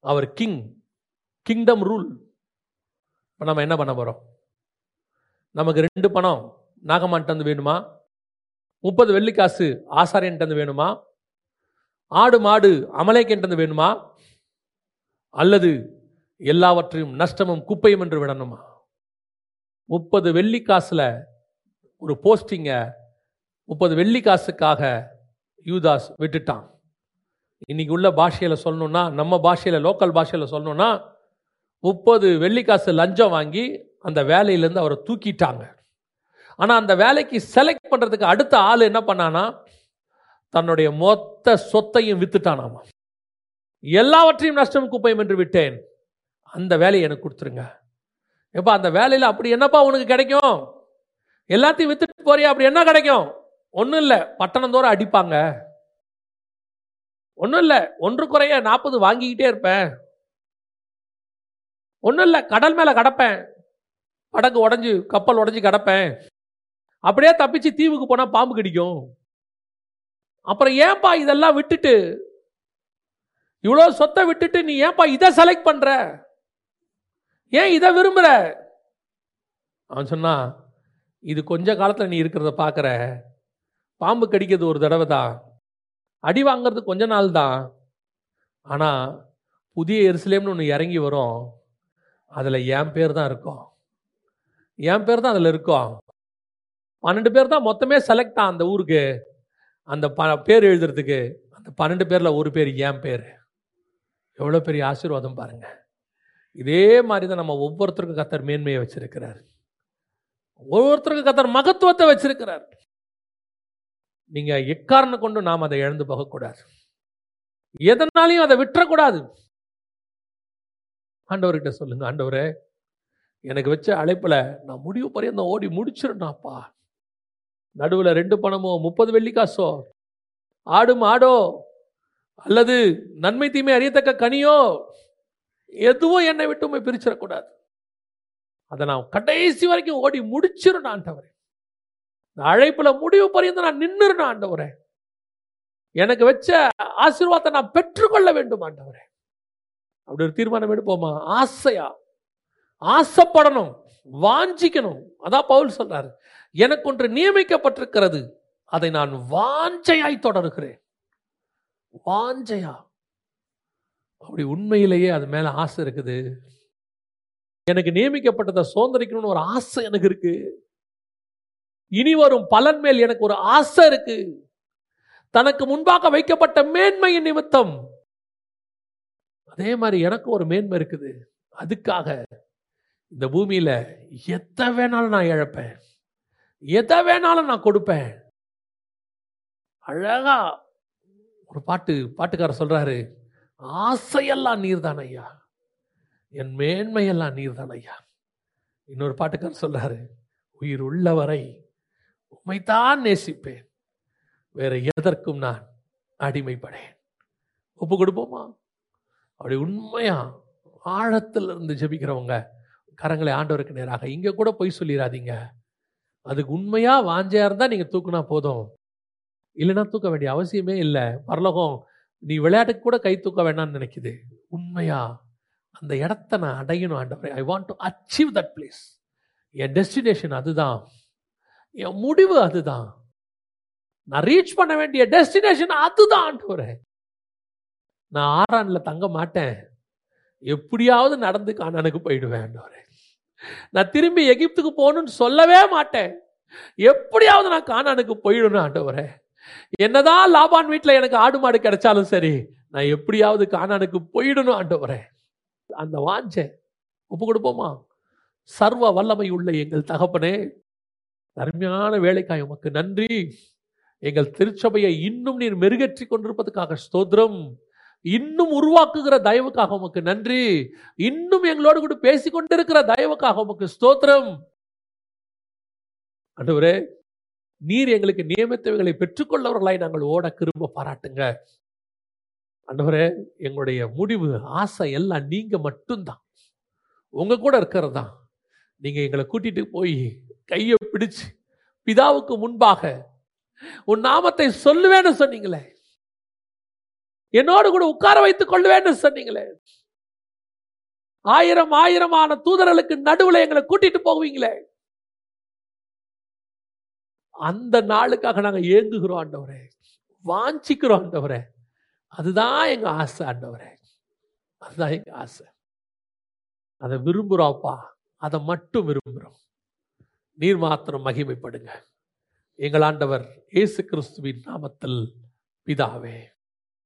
அவர் king kingdom rule இப்போ நம்ம என்ன பண்ண போகிறோம் நமக்கு ரெண்டு பணம் நாகமான்ட்டு வந்து வேணுமா முப்பது வெள்ளிக்காசு ஆசாரியன்ட்டு வந்து வேணுமா ஆடு மாடு அமலேக்கன்ட்டு வந்து வேணுமா அல்லது எல்லாவற்றையும் நஷ்டமும் குப்பையும் என்று விடணுமா முப்பது வெள்ளிக்காசுல ஒரு போஸ்டிங்க முப்பது வெள்ளிக்காசுக்காக யூதாஸ் விட்டுட்டான் இன்னைக்கு உள்ள பாஷையில சொல்லணும்னா நம்ம பாஷையில லோக்கல் பாஷையில சொல்லணும்னா முப்பது வெள்ளிக்காசு லஞ்சம் வாங்கி அந்த வேலையிலேருந்து அவரை தூக்கிட்டாங்க ஆனா அந்த வேலைக்கு செலக்ட் பண்றதுக்கு அடுத்த ஆள் என்ன பண்ணானா தன்னுடைய மொத்த சொத்தையும் வித்துட்டானாமா எல்லாவற்றையும் நஷ்டம் குப்பையும் என்று விட்டேன் அந்த வேலையை எனக்கு கொடுத்துருங்க எப்பா அந்த வேலையில் அப்படி என்னப்பா உனக்கு கிடைக்கும் எல்லாத்தையும் வித்துட்டு போறியா அப்படி என்ன கிடைக்கும் ஒன்றும் இல்லை பட்டணம் தோறும் அடிப்பாங்க ஒன்றும் இல்லை ஒன்று குறைய நாற்பது வாங்கிக்கிட்டே இருப்பேன் ஒன்றும் இல்லை கடல் மேலே கடப்பேன் படகு உடஞ்சி கப்பல் உடஞ்சி கிடப்பேன் அப்படியே தப்பிச்சு தீவுக்கு போனால் பாம்பு கடிக்கும் அப்புறம் ஏன்பா இதெல்லாம் விட்டுட்டு இவ்வளோ சொத்தை விட்டுட்டு நீ ஏன்பா இதை செலக்ட் பண்ற ஏன் இதை விரும்புற அவன் சொன்னா இது கொஞ்ச காலத்தில் நீ இருக்கிறத பார்க்குற பாம்பு கடிக்கிறது ஒரு தடவை தான் அடி வாங்கிறது கொஞ்ச நாள் தான் ஆனால் புதிய எருசலேம்னு ஒன்று இறங்கி வரும் அதில் என் பேர் தான் இருக்கும் என் பேர் தான் அதில் இருக்கும் பன்னெண்டு பேர் தான் மொத்தமே செலக்ட் தான் அந்த ஊருக்கு அந்த ப பேர் எழுதுறதுக்கு அந்த பன்னெண்டு பேரில் ஒரு பேர் என் பேர் எவ்வளோ பெரிய ஆசீர்வாதம் பாருங்க இதே மாதிரி தான் நம்ம ஒவ்வொருத்தருக்கும் கத்தர் மேன்மையை வச்சிருக்கிறார் ஒவ்வொருத்தருக்கும் கத்தர் மகத்துவத்தை வச்சிருக்கிறார் நீங்க எக்காரணம் கொண்டு நாம் அதை இழந்து போகக்கூடாது எதனாலையும் அதை விட்டுறக்கூடாது ஆண்டவர்கிட்ட சொல்லுங்க ஆண்டவரே எனக்கு வச்ச அழைப்புல நான் முடிவு பரியந்தம் ஓடி முடிச்சிருந்தாப்பா நடுவில் ரெண்டு பணமோ முப்பது வெள்ளிக்காசோ ஆடு மாடோ அல்லது நன்மை தீமை அறியத்தக்க கனியோ எதுவும் என்னை விட்டுமே பிரிச்சிடக்கூடாது அதை நான் கடைசி வரைக்கும் ஓடி முடிச்சிருந்தேன் ஆண்டவரே இந்த அழைப்புல முடிவு பரியந்தம் நான் நின்னுறேன் ஆண்டவரே எனக்கு வச்ச ஆசீர்வாதத்தை நான் பெற்றுக்கொள்ள வேண்டும் ஆண்டவரே அப்படி ஒரு தீர்மானம் எடுப்போமா ஆசையா ஆசைப்படணும் வாஞ்சிக்கணும் அதான் பவுல் சொல்றாரு எனக்கு ஒன்று நியமிக்கப்பட்டிருக்கிறது அதை நான் வாஞ்சையாய் தொடருகிறேன் வாஞ்சையா அப்படி உண்மையிலேயே அது மேல ஆசை இருக்குது எனக்கு நியமிக்கப்பட்டதை சுதந்திரிக்கணும்னு ஒரு ஆசை எனக்கு இருக்கு இனி வரும் பலன் மேல் எனக்கு ஒரு ஆசை இருக்கு தனக்கு முன்பாக வைக்கப்பட்ட மேன்மையின் நிமித்தம் அதே மாதிரி எனக்கு ஒரு மேன்மை இருக்குது அதுக்காக இந்த பூமியில எதை வேணாலும் நான் இழப்பேன் எதை வேணாலும் நான் கொடுப்பேன் அழகா ஒரு பாட்டு பாட்டுக்காரர் சொல்றாரு ஆசையெல்லாம் நீர்தான் ஐயா என் மேன்மையெல்லாம் நீர்தான் ஐயா இன்னொரு பாட்டுக்காரர் சொல்றாரு உயிர் உள்ளவரை உம்மைத்தான் நேசிப்பேன் வேற எதற்கும் நான் அடிமைப்படேன் ஒப்பு கொடுப்போமா அப்படி உண்மையா ஆழத்துல இருந்து ஜெபிக்கிறவங்க கரங்களை ஆண்டவருக்கு நேராக இங்க கூட போய் சொல்லிடாதீங்க அதுக்கு உண்மையா வாஞ்சையா இருந்தா நீங்க தூக்குனா போதும் இல்லைன்னா தூக்க வேண்டிய அவசியமே இல்லை பரலோகம் நீ விளையாட்டுக்கு கூட கை தூக்க வேண்டாம்னு நினைக்குது உண்மையா அந்த இடத்த நான் அடையணும் ஆண்டவரே I want to achieve that place என் டெஸ்டினேஷன் அதுதான் என் முடிவு அதுதான் நான் ரீச் பண்ண வேண்டிய டெஸ்டினேஷன் அதுதான் ஆண்டவரே நான் ஆறான்ல தங்க மாட்டேன் எப்படியாவது நடந்து காணானுக்கு போயிடுவேன் ஆண்டவரே நான் திரும்பி எகிப்துக்கு போகணும்னு சொல்லவே மாட்டேன் எப்படியாவது நான் காணானுக்கு போயிடணும் ஆண்டவரே என்னதான் லாபான் வீட்டில் எனக்கு ஆடு மாடு கிடைச்சாலும் சரி நான் எப்படியாவது காணானுக்கு போயிடணும் ஆண்டவரே அந்த வாஞ்சை ஒப்பு கொடுப்போமா சர்வ வல்லமை உள்ள எங்கள் தகப்பனே அருமையான வேலைக்காய் உமக்கு நன்றி எங்கள் திருச்சபையை இன்னும் நீர் மெருகேற்றி கொண்டிருப்பதற்காக ஸ்தோத்திரம் இன்னும் உருவாக்குகிற தயவுக்காக உமக்கு நன்றி இன்னும் எங்களோடு கூட பேசிக் கொண்டிருக்கிற தயவுக்காக உமக்கு ஸ்தோத்திரம் ஆண்டவரே நீர் எங்களுக்கு நியமித்தவைகளை பெற்றுக்கொள்ளவர்களாய் நாங்கள் ஓட கிரும்ப பாராட்டுங்க ஆண்டவரே எங்களுடைய முடிவு ஆசை எல்லாம் நீங்க மட்டும்தான் உங்க கூட இருக்கிறது தான் நீங்க எங்களை கூட்டிட்டு போய் கையை பிடிச்சு பிதாவுக்கு முன்பாக உன் நாமத்தை சொல்லுவேன்னு சொன்னீங்களே என்னோடு கூட உட்கார வைத்துக் கொள்ளுவேன்னு சொன்னீங்களே ஆயிரம் ஆயிரமான தூதர்களுக்கு நடுவுல எங்களை கூட்டிட்டு போவீங்களே அந்த நாளுக்காக நாங்க ஏங்குகிறோம் ஆண்டவரே வாஞ்சிக்கிறோம் ஆண்டவரே அதுதான் எங்க ஆசை ஆண்டவரே அதுதான் எங்க ஆசை அதை விரும்புகிறோம்ப்பா அதை மட்டும் விரும்புகிறோம் நீர் மாத்திரம் மகிமைப்படுங்க எங்கள் ஆண்டவர் இயேசு கிறிஸ்துவின் நாமத்தில் பிதாவே